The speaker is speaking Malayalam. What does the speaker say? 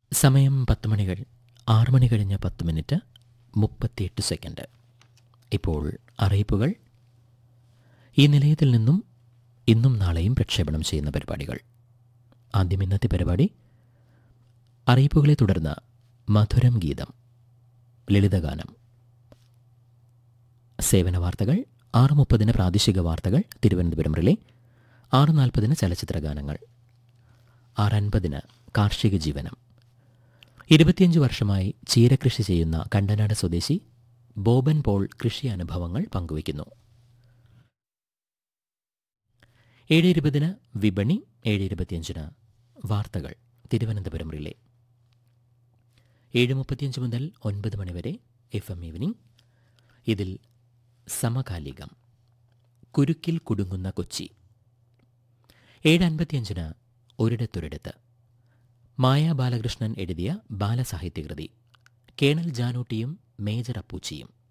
സമയം പത്ത് മണി കഴി ആറ് മണി കഴിഞ്ഞ് പത്ത് മിനിറ്റ് മുപ്പത്തിയെട്ട് സെക്കൻഡ് ഇപ്പോൾ അറിയിപ്പുകൾ ഈ നിലയത്തിൽ നിന്നും ഇന്നും നാളെയും പ്രക്ഷേപണം ചെയ്യുന്ന പരിപാടികൾ ആദ്യം ഇന്നത്തെ പരിപാടി അറിയിപ്പുകളെ തുടർന്ന് മധുരം ഗീതം ലളിതഗാനം സേവന വാർത്തകൾ ആറ് മുപ്പതിന് പ്രാദേശിക വാർത്തകൾ തിരുവനന്തപുരം റിലേ ആറ് നാൽപ്പതിന് ചലച്ചിത്ര ഗാനങ്ങൾ ആറ് അൻപതിന് കാർഷിക ജീവനം ഇരുപത്തിയഞ്ച് വർഷമായി ചീരകൃഷി ചെയ്യുന്ന കണ്ടനാട് സ്വദേശി ബോബൻ പോൾ കൃഷി അനുഭവങ്ങൾ പങ്കുവയ്ക്കുന്നു ഏഴ് ഇരുപതിന് വിപണി ഏഴ് ഇരുപത്തിയഞ്ചിന് വാർത്തകൾ തിരുവനന്തപുരം റിലേ ഏഴ് മുപ്പത്തിയഞ്ച് മുതൽ ഒൻപത് മണിവരെ എഫ് എം ഈവനിംഗ് ഇതിൽ സമകാലികം കുരുക്കിൽ കുടുങ്ങുന്ന കൊച്ചി ഏഴ് അൻപത്തിയഞ്ചിന് ഒരിടത്തൊരിടത്ത് മായ ബാലകൃഷ്ണൻ എഴുതിയ ബാലസാഹിത്യകൃതി കേണൽ ജാനൂട്ടിയും മേജർ അപ്പൂച്ചിയും